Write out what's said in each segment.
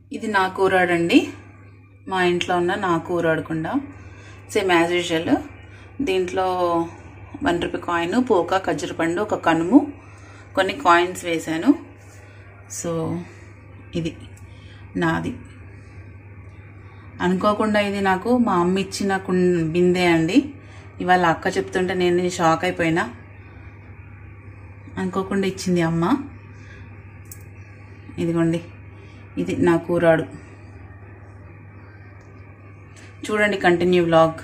ఇది నా కూరాడండి మా ఇంట్లో ఉన్న నా కూరాడకుండా సేమ్ యాజ్ యూజువల్ దీంట్లో వన్ రూపీ కాయిన్ పోక ఖర్జూర పండు ఒక కనుము కొన్ని కాయిన్స్ వేశాను సో ఇది నాది అనుకోకుండా ఇది నాకు మా అమ్మ ఇచ్చిన కుం బిందె అండి ఇవాళ అక్క చెప్తుంటే నేను షాక్ అయిపోయినా అనుకోకుండా ఇచ్చింది అమ్మ ఇదిగోండి ఇది నా కూరాడు చూడండి కంటిన్యూ వ్లాగ్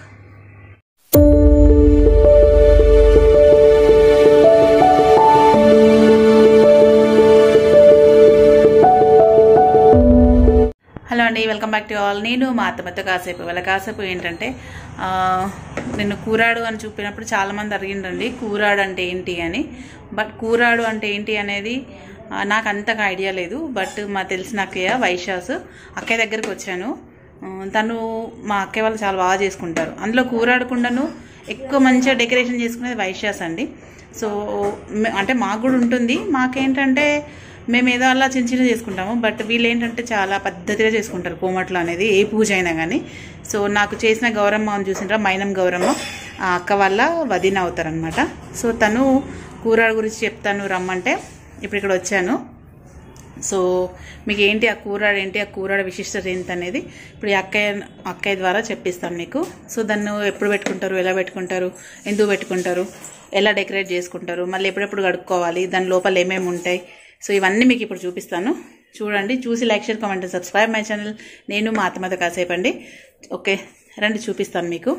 హలో అండి వెల్కమ్ బ్యాక్ టు ఆల్ నేను మా అత్తమ్మతో కాసేపు వాళ్ళ కాసేపు ఏంటంటే ఆ, నేను కూరాడు అని చూపినప్పుడు చాలామంది అడిగిండండి కూరాడు అంటే ఏంటి అని బట్ కూరాడు అంటే ఏంటి అనేది ఆ, నాకు అంతగా ఐడియా లేదు బట్ మా తెలిసిన అక్కయ్య వైశాస్ అక్కయ్య దగ్గరికి వచ్చాను ఆ, తను మా అక్కయ్య వాళ్ళు చాలా బాగా చేసుకుంటారు అందులో కూరాడకుండాను ఎక్కువ మంచిగా డెకరేషన్ చేసుకునేది వైశాస్ అండి సో మే- అంటే మాకు కూడా ఉంటుంది మాకేంటంటే మేము ఏదో అలా చిన్న చిన్న చేసుకుంటాము బట్ వీళ్ళు ఏంటంటే చాలా పద్ధతిగా చేసుకుంటారు కోమట్లు అనేది ఏ పూజ అయినా కానీ సో నాకు చేసిన గౌరమ్మ అని చూసిండ్రా మైనం గౌరమ్మ ఆ అక్క వాళ్ళ వదిన అవుతారనమాట సో తను కూరాడు గురించి చెప్తాను రమ్మంటే ఇప్పుడు ఇక్కడ వచ్చాను సో మీకు ఏంటి ఆ కూరాడు ఏంటి ఆ కూరాడ విశిష్టత ఏంటి అనేది ఇప్పుడు ఈ అక్కయ్య అక్కయ్య ద్వారా చెప్పిస్తాను మీకు సో దాన్ని ఎప్పుడు పెట్టుకుంటారు ఎలా పెట్టుకుంటారు ఎందుకు పెట్టుకుంటారు ఎలా డెకరేట్ చేసుకుంటారు మళ్ళీ ఎప్పుడెప్పుడు కడుక్కోవాలి దాని లోపల ఏమేమి ఉంటాయి సో ఇవన్నీ మీకు ఇప్పుడు చూపిస్తాను చూడండి చూసి like share comment subscribe my channel నేను మా అత్తమత కాసేపు అండి ఓకే రండి చూపిస్తాను మీకు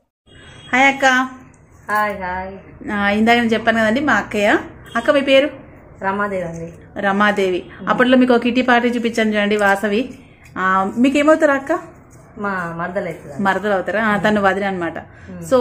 హాయ్ అక్క హాయ్ హాయ్ ఆ, ఇందాక నేను చెప్పాను కదండి మా అక్కయ్య అక్క మీ పేరు రమాదేవి అండి రమాదేవి అప్పట్లో మీకు ఒక కిటీ పార్టీ చూపించాను చూడండి వాసవి ఆ, మీకు ఏమవుతారా అక్క మా మరదలు అవుతుంది మరదలు అవుతారా ఆ, తను వదిన అనమాట సో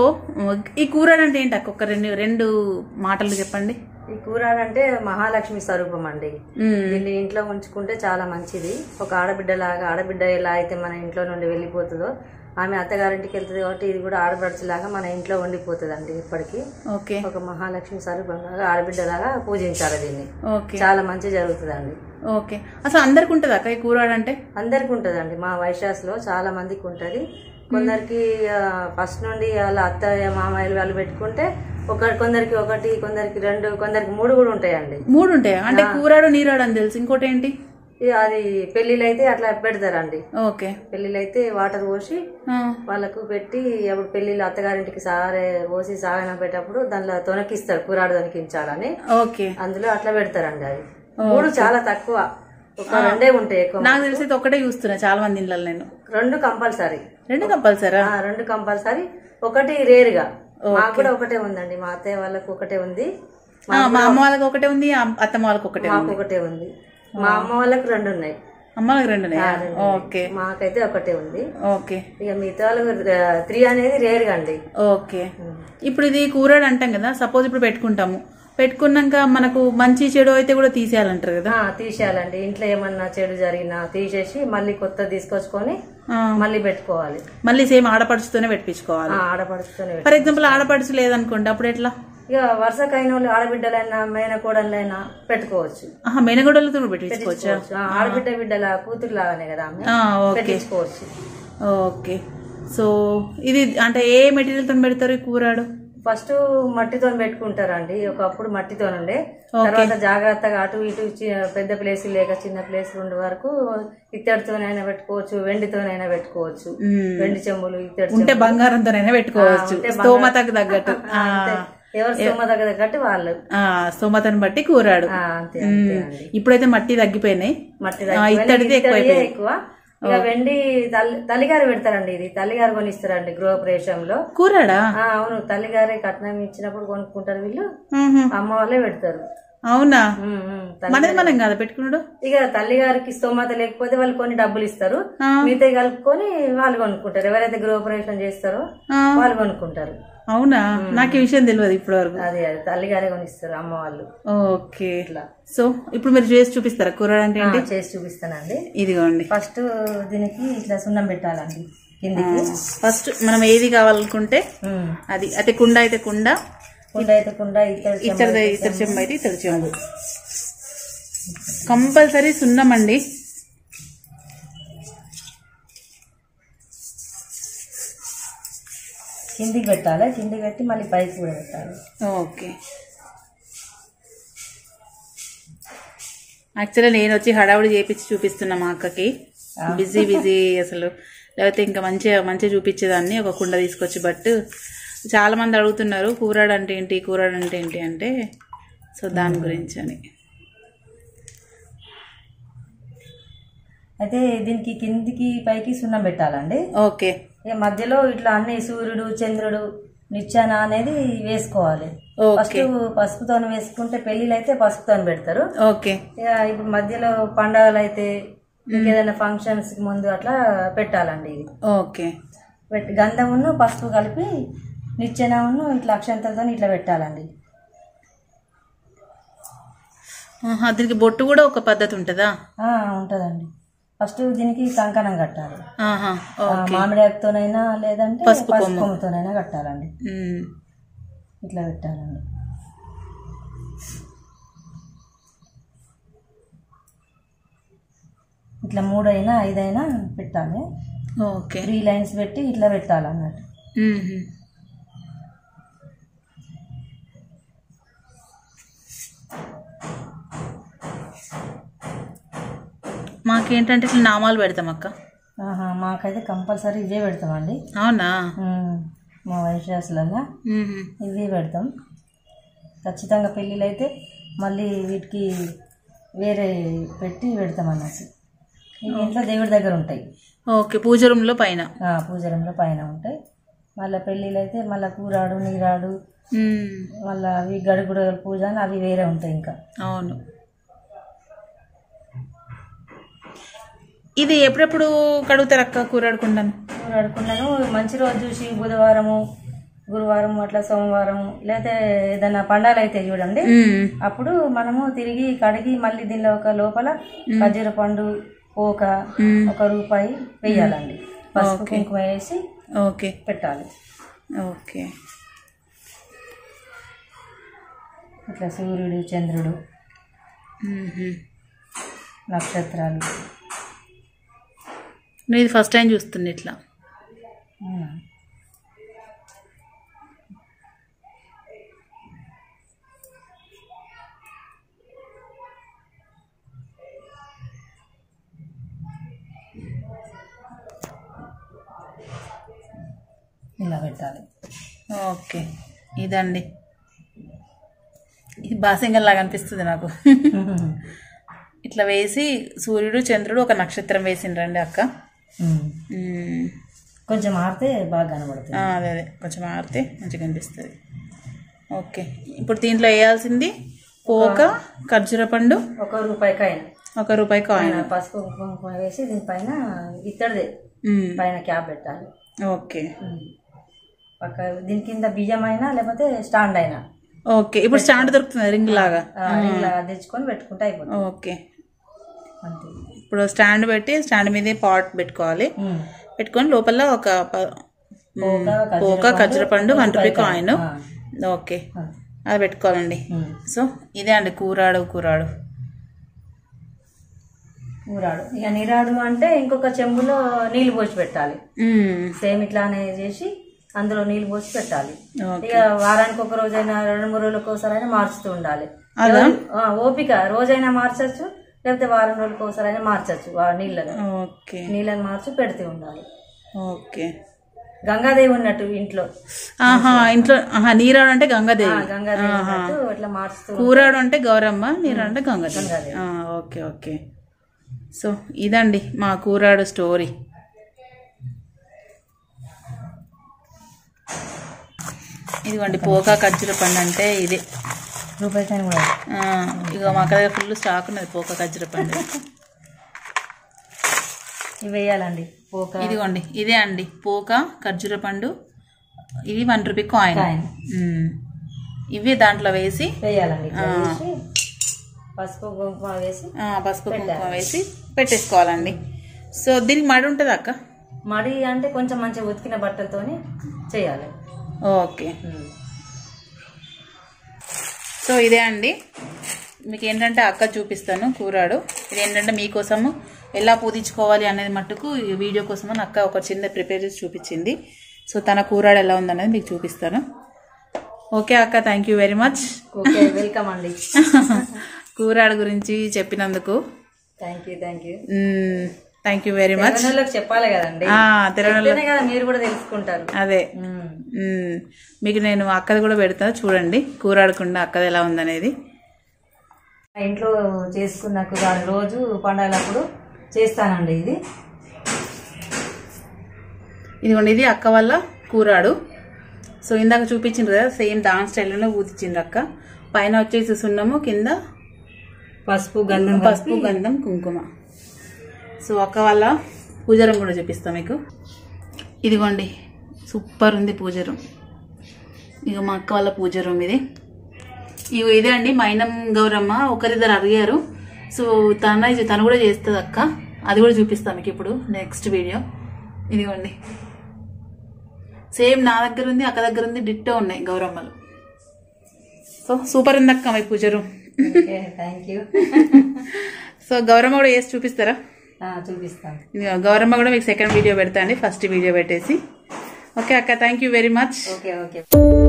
ఈ కూరడు అంటే ఏంటి అక్క ఒక రెండు రెండు మాటలు చెప్పండి ఈ కూరాడు అంటే మహాలక్ష్మి స్వరూపం అండి మ్మ్. దీన్ని ఇంట్లో ఉంచుకుంటే చాలా మంచిది ఒక ఆడబిడ్డలాగా ఆడబిడ్డ ఎలా అయితే మన ఇంట్లో నుండి వెళ్ళిపోతుందో ఆమె అత్తగారింటికి వెళ్తుంది కాబట్టి ఇది కూడా ఆడపడుచులాగా మన ఇంట్లో ఉండిపోతుంది అండి ఇప్పటికీ ఓకే ఒక మహాలక్ష్మి స్వరూపంలాగా ఆడబిడ్డలాగా పూజించాలి దీన్ని ఓకే చాలా మంచి జరుగుతుందండి ఓకే అసలు అందరికి ఉంటుంది అక్క ఈ కూరాడు అంటే అందరికి ఉంటుందండి మా వైశాస్లో చాలా మందికి ఉంటుంది కొందరికి ఫస్ట్ నుండి వాళ్ళ అత్తయ్య మామయ్యలు వాళ్ళు పెట్టుకుంటే ఒక కొందరికి ఒకటి కొందరికి రెండు కొందరికి మూడు కూడా ఉంటాయండి మూడు ఉంటాయా అంటే కూరాడు నీరాడు అని తెలుసు ఇంకోటి ఏంటి ఇక అది పెళ్ళిళ్ళు అయితే అట్లా పెడతారండి ఓకే పెళ్ళిళ్ళు అయితే వాటర్ పోసి ఆ, వాళ్ళకు పెట్టి అప్పుడు పెళ్ళిళ్ళు అత్తగారింటికి సారే పోసి సాగన పెట్టేటప్పుడు దానిలో తొనకిస్తారు కూరాడు తొనకించాలని ఓకే అందులో అట్లా పెడతారండి అది మూడు చాలా తక్కువ ఒక రెండే ఉంటాయి ఎక్కువ నాకు తెలిసి అయితే ఒకటే చూస్తున్నా చాలా మంది ఇళ్ళలో నేను రెండు కంపల్సరీ రెండు కంపల్సరా ఆ, రెండు కంపల్సరీ ఒకటి రేరుగా మాకు కూడా ఒకటే ఉందండి మా అత్తయ్య వాళ్ళకు ఒకటే ఉంది మా అమ్మ వాళ్ళకి ఒకటే ఉంది ఆ అత్తమ్మ వాళ్ళకి ఒకటే ఉంది మాకు ఒకటే ఉంది మా అమ్మ వాళ్ళకి రెండు ఉన్నాయి అమ్మ వాళ్ళకి రెండు ఉన్నాయా? ఓకే మాకైతే ఒకటే ఉంది ఓకే ఇక మిగతా వాళ్ళకి త్రీ అనేది రేరుగా అండి ఓకే ఇప్పుడు ఇది కూరడు అంటాం కదా సపోజ్ ఇప్పుడు పెట్టుకుంటాము పెట్టుకున్నాక మనకు మంచి చెడు అయితే కూడా తీసేయాలంటారు కదా ఆ, తీసేయాలండి ఇంట్లో ఏమన్నా చెడు జరిగినా తీసేసి మళ్ళీ కొత్త తీసుకొచ్చుకొని ఆ, మళ్ళీ పెట్టుకోవాలి మళ్ళీ సేమ్ ఆడపడుచుతోనే పెట్టించుకోవాలి ఆ, ఆడపడుచుతూనే పెట్టు- ఫర్ ఎగ్జాంపుల్ ఆడపడుచు లేదనుకోండి అప్పుడు ఎట్లా ఇక వరుసకైన వాళ్ళు ఆడబిడ్డలైనా మేనకోడలైనా పెట్టుకోవచ్చు ఆహా మెనగొడలతో కూడా పెట్టించుకోవచ్చా ఆ, ఆడబిడ్డ బిడ్డల కూతురు లాగానే కదా ఆమె ఆ, ఓకే పెట్టించుకోవచ్చు ఓకే సో ఇది అంటే ఏ మెటీరియల్తో పెడతారు ఈ కూరాడు ఫస్ట్ మట్టితో పెట్టుకుంటారండి ఒకప్పుడు మట్టితో ఉండే తర్వాత జాగ్రత్తగా అటు ఇటు చి- పెద్ద ప్లేస్ లేక చిన్న ప్లేస్ ఉండే వరకు ఇత్తడితోనైనా పెట్టుకోవచ్చు వెండితోనైనా పెట్టుకోవచ్చు మ్మ్. వెండి చెంబులు ఇత్తడి ఉంటే బంగారంతోనైనా పెట్టుకోవచ్చు ఉంటే స్తోమతకు తగ్గట్టు ఆ, అంతే. ఎవరు స్తోమ తగ్గట్టు వాళ్ళు ఆ, స్తోమతను బట్టి కూరాడు ఆ, అంతే అంతే మ్మ్. అండి ఇప్పుడైతే మట్టి తగ్గిపోయినాయి మట్టి ఆ, తగ్గిపోయినాయి. ఇత్తడిదే ఇత్తడియే ఎక్కువైపోయింది. ఎక్కువ ఇక వెండి తల్లి తల్లిగారు పెడతారండి ఇది తల్లిగారు కొనిస్తారండి గృహప్రవేశంలో కూరాడా ఆ, అవును తల్లిగారే కట్నం ఇచ్చినప్పుడు కొనుక్కుంటారు వీళ్ళు మ్మ్హ. అమ్మ వాళ్ళే పెడతారు అవునా ఉమ్, ఉమ్. తల్లి- మనది మనం కదా పెట్టుకున్నాడు ఇక తల్లి గారికి స్తోమత లేకపోతే వాళ్ళు కొన్ని డబ్బులు ఇస్తారు ఆ. మిగతా కలుపుకొని వాళ్ళు కొనుక్కుంటారు ఎవరైతే గృహప్రవేశం చేస్తారో ఆ, వాళ్ళు కొనుక్కుంటారు అవునా నాకు ఈ విషయం తెలియదు ఇప్పటి వరకు అది అది తల్లి గారే కొనిస్తారు అమ్మ వాళ్ళు ఓకే ఇట్లా సో ఇప్పుడు మీరు చేసి చూపిస్తారా కూరాడు అంటే ఏంటి ఆ, చేసి చూపిస్తానండి ఇదిగోండి ఫస్ట్ దీనికి ఇట్లా సున్నం పెట్టాలండి కిందికి ఫస్ట్ మనం ఏది కావాలనుకుంటే ఉమ్. అది అయితే కుండ అయితే కుండ కుండ అయితే కుండ ఇత్తడి చెంబు ఇతర ఇతర చెంబు అయితే ఇతర చెంబు కంపల్సరీ సున్నం అండి కిందికి పెట్టాలి కిందికి పెట్టి మళ్ళీ పైకి కూడా పెట్టాలి ఓకే యాక్చువల్లీ నేను వచ్చి హడావుడి చేపించి చూపిస్తున్నా మా అక్కకి బిజీ బిజీ అసలు లేకపోతే ఇంకా మంచిగా మంచిగా చూపించేదాన్ని ఒక కుండ తీసుకొచ్చి బట్ చాలా మంది అడుగుతున్నారు కూరాడు అంటే ఏంటి కూరాడు అంటే ఏంటి అంటే సో దాని గురించి అని అయితే దీనికి కిందికి పైకి సున్నం పెట్టాలండి ఓకే ఇక మధ్యలో ఇట్లా అన్ని సూర్యుడు చంద్రుడు నిచ్చాన అనేది వేసుకోవాలి ఫస్ట్ ఓకే పసుపుతో వేసుకుంటే పెళ్ళిళ్ళు అయితే పసుపుతో పెడతారు ఓకే ఇక ఇప్పుడు మధ్యలో పండగలు అయితే ఇంకేదైనా ఫంక్షన్స్ కి ముందు అట్లా పెట్టాలండి ఇది ఓకే పెట్టి గంధమును పసుపు కలిపి నిచ్చెనమును ఇట్లా అక్షంతలతో ఇట్లా పెట్టాలండి ఆహా, దీనికి బొట్టు కూడా ఒక పద్ధతి ఉంటుందా ఆ, ఉంటదండి ఫస్ట్ దీనికి కంకణం కట్టాలి ఆహా ఆ, ఓకే మామిడాకుతోనైనా లేదంటే పసుపు పసుపు కొమ్ము. కొమ్ముతోనైనా కట్టాలండి ఉమ్. ఇట్లా పెట్టాలండి ఇట్లా మూడైనా ఐదైనా పెట్టాలి ఓకే త్రీ లైన్స్ పెట్టి ఇట్లా పెట్టాలి అన్నట్టు మ్మ్. మాకేంటంటే ఇట్లా నామాలు పెడతాం అక్క ఆహా మాకైతే కంపల్సరీ ఇవే పెడతామండి అవునా ఉమ్, మా వైశ్యాసులంగా మ్మ్. ఇవే పెడతాం ఖచ్చితంగా పెళ్ళిళ్ళు అయితే మళ్ళీ వీటికి వేరే పెట్టి పెడతాం అన్నట్టు ఇవి ఇంట్లో దేవుడి దగ్గర ఉంటాయి ఓకే పూజ రూమ్లో పైన ఆ, పూజరంలో పైన ఉంటాయి మళ్ళీ పెళ్ళిళ్ళు అయితే మళ్ళీ కూరాడు నీరాడు మ్మ్. మళ్ళీ అవి గడుగుడ పూజ అని అవి వేరే ఉంటాయి ఇంకా అవును ఇది ఎప్పుడెప్పుడు కడుగుతారు అక్క కూరాడుకుంటాను కూరాడుకున్నాను మంచి రోజు చూసి బుధవారము గురువారం అట్లా సోమవారం లేకపోతే ఏదైనా పండాలు అయితే చూడండి అప్పుడు మనము తిరిగి కడిగి మళ్ళీ దీనిలో ఒక లోపల ఖర్జూర పండు పోక ఒక రూపాయి వేయాలండి పసుపు కుంకుమ వేసి ఓకే పెట్టాలి ఓకే ఇట్లా సూర్యుడు చంద్రుడు మ్మ్. నక్షత్రాలు నేను ఇది ఫస్ట్ టైం చూస్తున్నా ఇట్లా అవునా? ఇలా పెట్టాలి ఓకే ఇదండి ఇది బాసింగల్ లాగా అనిపిస్తుంది నాకు ఇట్లా వేసి సూర్యుడు చంద్రుడు ఒక నక్షత్రం వేసిండ్రండి అక్క ఉమ్. మ్మ్. కొంచెం ఆడితే బాగా కనబడుతుంది ఆ, అదే అదే కొంచెం ఆరితే మంచిగా అనిపిస్తుంది ఓకే ఇప్పుడు దీంట్లో వేయాల్సింది పోక ఖర్జూర పండు ఒక రూపాయి కాయన ఒక రూపాయి కాయిన్ పైన పసుపు కుంకుమ వేసి దీనిపైన ఇత్తడిదే మ్మ్. పైన క్యాప్ పెట్టాలి ఓకే ఉమ్. పక్క దీని కింద బియ్యం అయినా లేకపోతే స్టాండ్ అయినా ఓకే ఇప్పుడు స్టాండ్ దొరుకుతుంది రింగ్ లాగా ఆ, ఇలా తెచ్చుకొని పెట్టుకుంటే అయిపోతుంది ఓకే అంతే ఇప్పుడు స్టాండ్ పెట్టి స్టాండ్ మీదే పాట్ పెట్టుకోవాలి ఉమ్. పెట్టుకొని లోపల ఒక ప- పోక, ఖర్జూర పోక పండు, ఖర్జూర పండు వన్ రూపీ కాయిన్ ఆ. ఓకే ఆ. అది పెట్టుకోవాలండి ఉమ్. సో ఇదే అండి కూరాడు కూరాడు ఊరాడు ఇక నీరాడు అంటే ఇంకొక చెంబులో నీళ్లు పోసి పెట్టాలి మ్మ్. సేమ్ ఇట్లానే చేసి అందులో నీళ్లు పోసి పెట్టాలి ఓకే ఇక వారానికి ఒక రోజైనా రెండు మూడు రోజులకు ఒకసారైనా మార్చుతూ ఉండాలి అదా? ఎవరు- ఆ, ఓపిక రోజైనా మార్చచ్చు లేకపోతే వారం రోజులకు ఒకసారైనా మార్చచ్చు ఆ నీళ్ళని ఓకే నీళ్ళని మార్చి పెడుతూ ఉండాలి ఓకే గంగాదేవి ఉన్నట్టు ఇంట్లో ఆహా ఇంట్లో ఆహా నీరాడు అంటే గంగాదేవి ఆ, గంగాదేవి ఉన్నట్టు ఇట్లా మార్చుతూ కూరాడు అంటే గౌరమ్మ నీరాడు అంటే గంగాదేవి గంగాదేవి. ఆ, ఓకే ఓకే సో ఇదండి మా కూరాడు స్టోరీ ఇదిగోండి పోకా ఖర్జూర పండు అంటే ఇదే రూపాయి కాయన కూడా ఆ, ఇగో మా దగ్గర ఫుల్ స్టాక్ ఉన్నది పోకా ఖర్జూర పండు ఇవి వేయాలండి పోక ఇదిగోండి ఇదే అండి పోక ఖర్జూర పండు ఇది వన్ రూపీ కాయిన్ కాయిన్ మ్మ్. ఇవి దాంట్లో వేసి వేయాలండి ఇట్లా వేసి పసుపు కుంకుమ వేసి ఆ, పసుపు కుంకుమ వేసి పెట్టేసుకోవాలండి సో దీనికి మడి ఉంటుంది అక్క మడి అంటే కొంచెం మంచిగా ఉతికిన బట్టలతోని చేయాలి ఓకే సో ఇదే అండి మీకు ఏంటంటే అక్క చూపిస్తాను కూరాడు ఇది ఏంటంటే మీకోసము ఎలా పూజించుకోవాలి అనేది మట్టుకు ఈ వీడియో కోసమని అక్క ఒక చిన్న ప్రిపేర్ చేసి చూపించింది సో తన కూరాడు ఎలా ఉందనేది మీకు చూపిస్తాను ఓకే అక్క thank you very much okay welcome అండి కూరాడు గురించి చెప్పినందుకు thank you thank you thank you very much తెలంగాణలోకి చెప్పాలి కదండి తెలంగాణ చెప్తేనే కదా మీరు కూడా తెలుసుకుంటారు అదే మ్మ్. మ్మ్. మీకు నేను అక్కది కూడా పెడతాను చూడండి కూరాడకుండా అక్కది ఎలా ఉందనేది మా ఇంట్లో చేసుకున్న కూరాడు రోజు పండగలప్పుడు చేస్తానండి ఇది ఇదిగోండి ఇది అక్క వల్ల కూరాడు సో ఇందాక చూపించింది కదా సేమ్ దాని స్టైల్లోనే ఊదిచ్చింది అక్క పైన వచ్చేసి సున్నము కింద పసుపు గంధం పసుపు గంధం కుంకుమ సో అక్క వల్ల పూజరం కూడా చూపిస్తాం మీకు ఇదిగోండి సూపర్ ఉంది పూజరం ఇక మా అక్క వాళ్ళ పూజరం ఇది ఇగో ఇదే అండి మైనం గౌరమ్మ ఒకరిద్దరు అడిగారు సో తన తను కూడా చేస్తుంది అక్క అది కూడా చూపిస్తాం మీకు ఇప్పుడు నెక్స్ట్ వీడియో ఇదిగోండి సేమ్ నా దగ్గర ఉంది అక్క దగ్గర ఉంది డిట్టో ఉన్నాయి గౌరమ్మలు సో సూపర్ ఉంది అక్క మీ పూజరు okay thank you so Gowramma కూడా వేసి చూపిస్తారా చూపిస్తాను ఇది గౌరమ్మ కూడా మీకు సెకండ్ వీడియో పెడతా అండి ఫస్ట్ వీడియో పెట్టేసి ఓకే అక్క thank you very much okay okay